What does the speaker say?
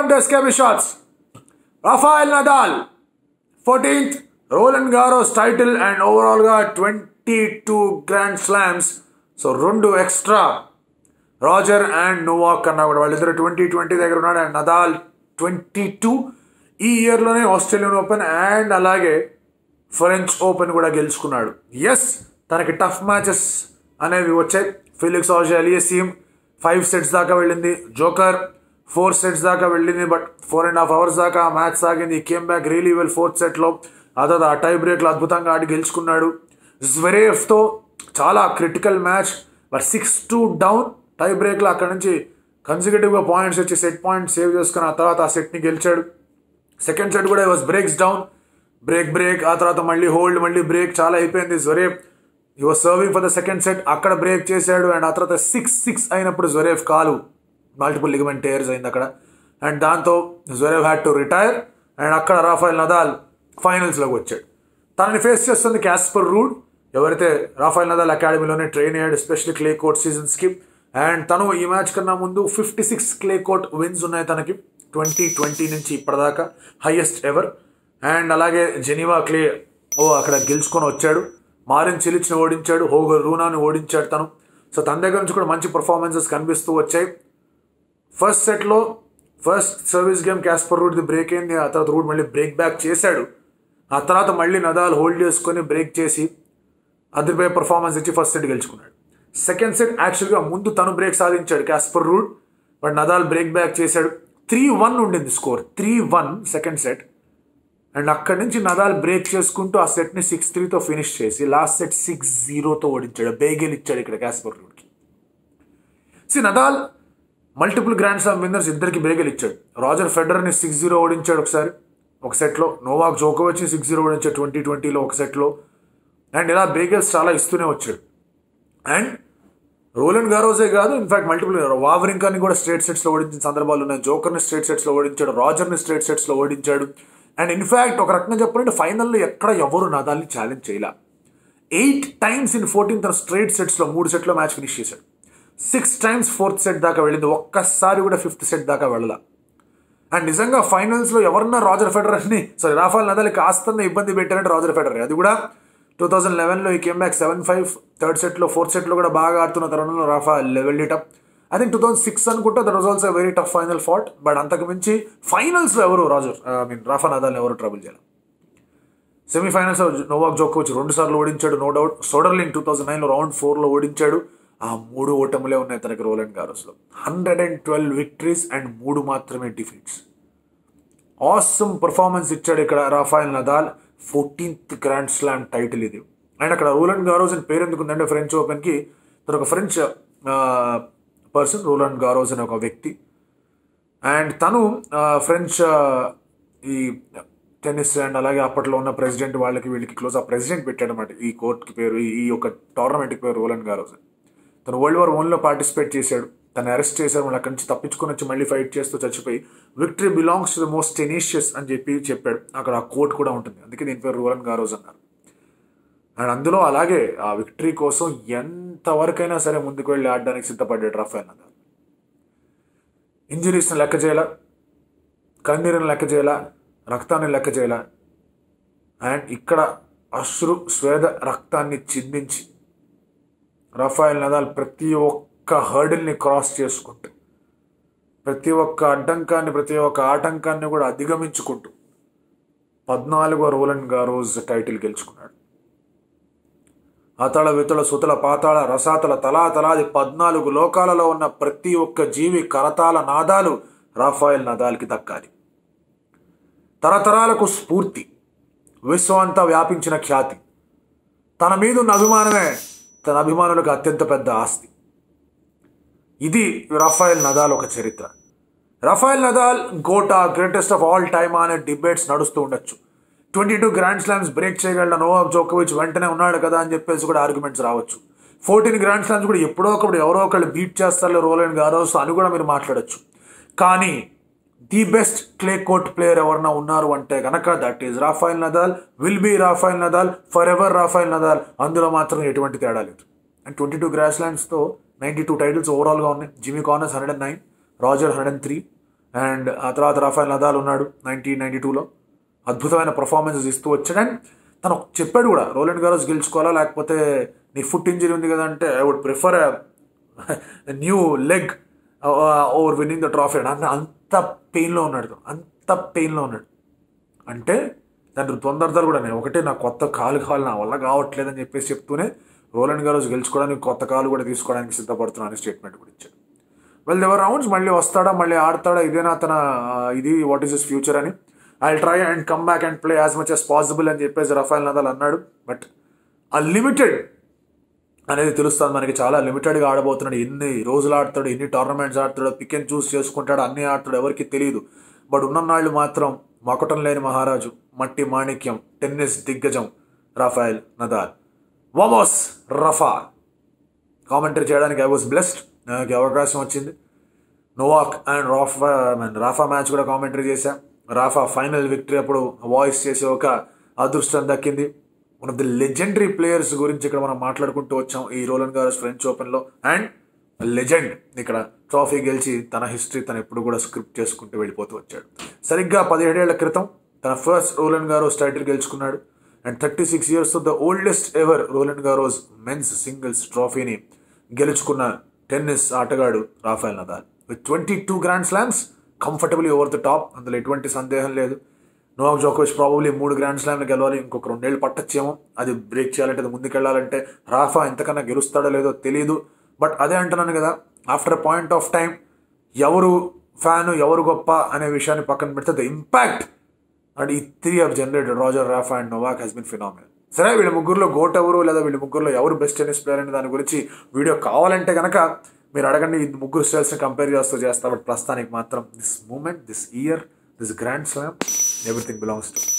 to ఎస్కేబీ shots Rafael Nadal fourteenth Roland Garros title and ఓవరాల్గా twenty two grand slams so రెండు extra Roger and Novak అన్నా కూడా వాళ్ళిద్దరు ట్వంటీ ట్వంటీ దగ్గర ఉన్నాడు అండ్ నదాల్ ట్వంటీ టూ ఈ ఇయర్లోనే ఆస్ట్రేలియన్ ఓపెన్ అండ్ అలాగే ఫ్రెంచ్ ఓపెన్ కూడా గెలుచుకున్నాడు ఎస్ తనకి టఫ్ మ్యాచెస్ అనేవి వచ్చాయి Felix Auger Aliassime five sets దాకా వెళ్ళింది జోకర్ ఫోర్ సెట్స్ దాకా వెళ్ళింది but four and half hours దాకా ఆ మ్యాచ్ సాగింది came back really well fourth సెట్లో ఆ తర్వాత ఆ టై బ్రేక్లో అద్భుతంగా ఆడి గెలుచుకున్నాడు జ్వరేఫ్తో చాలా critical match but six two down tie బ్రేక్లో అక్కడ నుంచి కన్సిక్యూటివ్గా పాయింట్స్ వచ్చి సెట్ పాయింట్ సేవ్ చేసుకుని ఆ తర్వాత ఆ సెట్ని గెలిచాడు సెకండ్ సెట్ కూడా was breaks down break break ఆ తర్వాత మళ్ళీ హోల్డ్ మళ్ళీ బ్రేక్ చాలా అయిపోయింది జొరేఫ్ ఈ was serving for the second set అక్కడ బ్రేక్ చేశాడు అండ్ ఆ తర్వాత సిక్స్ సిక్స్ అయినప్పుడు జొరేఫ్ కాలు మల్టిపుల్ లిగమెంట్ టేర్స్ అయింది అక్కడ అండ్ దాంతో Zverev had to retire and అక్కడ రాఫైల్ నదాల్ ఫైనల్స్లోకి వచ్చాడు తనని ఫేస్ చేస్తుంది క్యాస్పర్ రూడ్ ఎవరైతే రాఫైల్ నదాల్ అకాడమీలోనే ట్రైన్ అయ్యాడు ఎస్పెషల్లీ క్లే కోర్ట్ సీజన్స్కి అండ్ తను ఈ మ్యాచ్ కన్నా ముందు fifty six clay court wins ఉన్నాయి తనకి ట్వంటీ ట్వంటీ నుంచి ఇప్పటిదాకా హైయెస్ట్ ఎవర్ అండ్ అలాగే జెనీవా క్లే ఓ అక్కడ గెలుచుకొని వచ్చాడు మారిన్ చిలిచ్ని ఓడించాడు హోగర్ రూనాని ఓడించాడు తను సో తన దగ్గర నుంచి కూడా మంచి పర్ఫార్మెన్సెస్ కనిపిస్తూ వచ్చాయి ఫస్ట్ సెట్లో ఫస్ట్ సర్వీస్ గేమ్ క్యాస్పర్ రూడ్ది బ్రేక్ అయింది ఆ తర్వాత రూడ్ మళ్ళీ బ్రేక్ బ్యాక్ చేశాడు ఆ తర్వాత మళ్ళీ నదాల్ హోల్డ్ చేసుకొని బ్రేక్ చేసి అదిరిపోయే పర్ఫార్మెన్స్ ఇచ్చి ఫస్ట్ సెట్ గెలుచుకున్నాడు సెకండ్ సెట్ యాక్చువల్గా ముందు తను బ్రేక్ సాధించాడు Casper Ruud but Nadal break back చేశాడు త్రీ వన్ ఉండింది score three one second set and అక్కడి నుంచి నదాల్ బ్రేక్ చేసుకుంటూ ఆ సెట్ని సిక్స్ త్రీతో ఫినిష్ చేసి లాస్ట్ సెట్ సిక్స్ జీరోతో ఓడించాడు బేగెల్ ఇచ్చాడు ఇక్కడ క్యాస్పర్ రూడ్కి సి Nadal multiple grand slam winners ఇద్దరికి బేగెల్ ఇచ్చాడు రాజర్ ఫెడరర్ని సిక్స్ జీరో ఓడించాడు ఒకసారి ఒక సెట్లో నోవాక్ జోకోవచ్ని సిక్స్ జీరో ఓడించాడు ట్వంటీ ట్వంటీలో ఒక సెట్లో అండ్ ఇలా బేగెల్స్ చాలా ఇస్తూనే వచ్చాడు అండ్ రోలన్ గారోజే కాదు ఇన్ఫాక్ట్ మల్టిపుల్ వావరింకాని కూడా స్ట్రేట్ సెట్స్లో ఓడించిన సందర్భాలు ఉన్నాయి జోకర్ని స్ట్రేట్ సెట్స్లో ఓడించాడు రాజర్ని స్ట్రేట్ సెట్స్లో ఓడించాడు అండ్ ఇన్ఫాక్ట్ ఒక రకంగా చెప్పాలంటే ఫైనల్లో ఎక్కడ ఎవరు నదాల్ని ఛాలెంజ్ చేయలే ఎయిట్ టైమ్స్ ఇన్ ఫోర్టీన్ తన స్ట్రేట్ సెట్స్లో మూడు సెట్లో మ్యాచ్ ఫినిష్ చేశాడు సిక్స్ టైమ్స్ ఫోర్త్ సెట్ దాకా వెళ్ళింది ఒక్కసారి కూడా ఫిఫ్త్ సెట్ దాకా వెళ్ళాల అండ్ నిజంగా ఫైనల్స్లో ఎవరన్నా రాజర్ ఫెడరర్ని సారీ రాఫాల్ నదాలి కాస్తన్న ఇబ్బంది పెట్టారంటే రాజర్ ఫెడరర్ అది కూడా టూ థౌజండ్ లెవెన్లో ఈ came back seven five third సెట్లో ఫోర్త్ సెట్లో కూడా బాగా ఆడుతున్న తరుణంలో Rafa level it up I think two thousand six అనుకుంటే that was also very tough final ఫాట్ బట్ అంతకు మించి ఫైనల్స్లో ఎవరు Roger I mean Rafa Nadal ఎవరు ట్రబుల్ చేయాలి సెమీఫైనల్స్ నోవాక్ జోకోవిచ్ రెండు సార్లు ఓడించాడు no doubt Soderling two thousand నైన్లో రౌండ్ ఫోర్లో ఓడించాడు ఆ మూడు ఓటములే ఉన్నాయి తనకి రోలెండ్ గారోస్లో hundred and twelve victories and మూడు మాత్రమే డిఫీట్స్ ఆసమ్ పర్ఫార్మెన్స్ ఇచ్చాడు ఇక్కడ Rafael Nadal fourteenth grand slam title ఇది అండ్ అక్కడ రోలన్ గారోజ్ అని పేరు ఎందుకు ఉందంటే ఫ్రెంచ్ ఓపెన్కి తను ఒక ఫ్రెంచ్ పర్సన్ రోలన్ గారోజ్ అనే ఒక వ్యక్తి అండ్ తను ఫ్రెంచ్ ఈ టెన్నిస్ అండ్ అలాగే అప్పట్లో ఉన్న ప్రెసిడెంట్ వాళ్ళకి వీళ్ళకి క్లోజ్ ఆ ప్రెసిడెంట్ పెట్టాడు అనమాట ఈ కోర్ట్కి పేరు ఈ యొక్క టోర్నమెంట్కి పేరు రోలన్ గారోజ్ తను వరల్డ్ వార్ వన్లో పార్టిసిపేట్ చేశాడు తను అరెస్ట్ చేశారు మళ్ళీ అక్కడి నుంచి తప్పించుకొని వచ్చి మళ్ళీ ఫైట్ చేస్తూ చచ్చిపోయి victory belongs to the most tenacious అని చెప్పి చెప్పాడు అక్కడ ఆ కోర్ట్ కూడా ఉంటుంది అందుకే దీని పేరు రోలన్ గారోజ్ అన్నారు అండ్ అందులో అలాగే ఆ విక్టరీ కోసం ఎంతవరకైనా సరే ముందుకు వెళ్ళి ఆడడానికి సిద్ధపడ్డాడు రఫేల్ నదాల్ ఇంజరీస్ని లెక్క చేయాల కన్నీరుని లెక్క చేయాల రక్తాన్ని లెక్క చేయాల అండ్ ఇక్కడ అశ్రు స్వేద రక్తాన్ని చిందించి రఫాయల్ నదాల్ ప్రతి ఒక్క హర్డిల్ని క్రాస్ చేసుకుంటూ ప్రతి ఒక్క అడ్డంకాన్ని ప్రతి ఒక్క ఆటంకాన్ని కూడా అధిగమించుకుంటూ పద్నాలుగో రోలన్ గారోజ్ టైటిల్ గెలుచుకున్నాడు అతల వితుల సుతల పాతాళ రసాతల తలాతలాది పద్నాలుగు లోకాలలో ఉన్న ప్రతి ఒక్క జీవి కరతాల నాదాలు రాఫాయల్ నదాల్కి దక్కాలి తరతరాలకు స్ఫూర్తి విశ్వమంతా వ్యాపించిన ఖ్యాతి తన మీద ఉన్న అభిమానమే తన అభిమానులకు అత్యంత పెద్ద ఆస్తి ఇది రఫాయల్ నదాల్ ఒక చరిత్ర రఫాయల్ నదాల్ గోటా గ్రేటెస్ట్ ఆఫ్ ఆల్ టైమ్ అనే డిబేట్స్ నడుస్తూ ఉండొచ్చు twenty two grand slams break చేయగల నోవాక్ జోకోవిచ్ వెంటనే ఉన్నాడు కదా అని చెప్పేసి కూడా ఆర్గ్యుమెంట్స్ రావచ్చు ఫోర్టీన్ గ్రాండ్ స్లామ్స్ కూడా ఎప్పుడో ఒకప్పుడు ఎవరో ఒకళ్ళు బీట్ చేస్తారు రోలన్ గారోస్ అని కూడా మీరు మాట్లాడచ్చు కానీ the best clay court player ఎవరన్నా ఉన్నారు అంటే కనుక that is Rafael Nadal will be Rafael Nadal forever Rafael Nadal అందులో మాత్రం ఎటువంటి తేడా లేదు అండ్ ట్వంటీ టూ గ్రాస్ ల్యాండ్స్తో నైంటీ టూ టైటిల్స్ ఓవరాల్గా ఉన్నాయి Jimmy Connors hundred and nine Roger hundred and three and ఆ తర్వాత రఫాయల్ నదాల్ ఉన్నాడు నైన్టీన్ నైన్టీ టూలో అద్భుతమైన పర్ఫార్మెన్సెస్ ఇస్తూ వచ్చాడు అండ్ తను చెప్పాడు కూడా రోలెండ్ గారోస్ గెలుచుకోవాలా లేకపోతే నీ ఫుట్ ఇంజరీ ఉంది కదా అంటే I would prefer new leg over winning the trophy and అంత పెయిన్లో ఉన్నాడు అంత పెయిన్లో ఉన్నాడు అంటే దాని తొందరదలు కూడా నేను ఒకటే నాకు కొత్త కాలు కావాలి నా వల్ల కావట్లేదని చెప్పేసి చెప్తూనే రోలెండ్ గారోస్ గెలుచుకోవడానికి కొత్త కాలు కూడా తీసుకోవడానికి సిద్ధపడుతున్నాను స్టేట్మెంట్ కూడా ఇచ్చాడు వెల్ దేవర్ రౌండ్స్ మళ్ళీ వస్తాడా మళ్ళీ ఆడతాడా ఇదేనా తన ఆ, ఇది వాట్ ఈస్ ఇస్ ఫ్యూచర్ అని I try and come back and play as much as possible అని చెప్పేసి రఫాయల్ నదాల్ అన్నాడు బట్ ఆ లిమిటెడ్ అనేది తెలుస్తుంది మనకి చాలా లిమిటెడ్గా ఆడబోతున్నాడు ఎన్ని రోజులు ఆడతాడు ఎన్ని టోర్నమెంట్స్ ఆడతాడో పిక్ అండ్ చూస్ చేసుకుంటాడు అన్ని ఆడతాడు ఎవరికి తెలియదు బట్ ఉన్ననాళ్ళు మాత్రం మకటం లేని మహారాజు మట్టి మాణిక్యం టెన్నిస్ దిగ్గజం రఫాయల్ నదాల్ వామోస్ రఫా కామెంటరీ చేయడానికి ఐ వాజ్ బ్లెస్డ్ నాకు ఈ అవకాశం వచ్చింది Novak and Rafa and Rafa match కూడా కామెంటరీ చేశా రాఫా ఫైనల్ విక్టరీ అప్పుడు వాయిస్ చేసే ఒక అదృష్టం దక్కింది one of the legendary players గురించి ఇక్కడ మనం మాట్లాడుకుంటూ వచ్చాం ఈ రోలన్ గారస్ ఫ్రెంచ్ ఓపెన్లో అండ్ లెజెండ్ ఇక్కడ ట్రోఫీ గెలిచి తన హిస్టరీ తను ఎప్పుడు కూడా స్క్రిప్ట్ చేసుకుంటూ వెళ్ళిపోతూ వచ్చాడు సరిగ్గా పదిహేడేళ్ల క్రితం తన ఫస్ట్ రోలన్ గారోస్ టైటిల్ గెలుచుకున్నాడు and thirty six years the oldest ever Roland Garros men's singles ట్రోఫీని గెలుచుకున్న టెన్నిస్ ఆటగాడు Rafael Nadal with twenty two grand slams comfortably over the top అందులో ఎటువంటి సందేహం లేదు నోవాక్ జోకోవిచ్ ప్రాబబ్లీ మూడు గ్రాండ్ స్లామ్లు గెలవాలి ఇంకొక రెండేళ్ళు పట్టచ్చేమో అది బ్రేక్ చేయాలంటే అది ముందుకెళ్ళాలంటే రాఫా ఎంతకన్నా గెలుస్తాడో లేదో తెలియదు బట్ అదే అంటున్నాను కదా ఆఫ్టర్ పాయింట్ ఆఫ్ టైం ఎవరు ఫ్యాను ఎవరు గొప్ప అనే విషయాన్ని పక్కన పెడితే ద ఇంపాక్ట్ అండ్ ఈ three of generated Roger Rafa and Novak has been phenomenal సరే వీళ్ళ ముగ్గురులో గోట్ ఎవరు లేదా వీళ్ళ ముగ్గురులో ఎవరు బెస్ట్ టెన్నిస్ ప్లేయర్ అనే దాని గురించి వీడియో కావాలంటే కనుక మీరు అడగండి ఈ ముగ్గురు స్టైల్స్ని కంపేర్ చేస్తూ చేస్తా బట్ ప్రస్తుతానికి మాత్రం this moment this year this grand slam everything belongs to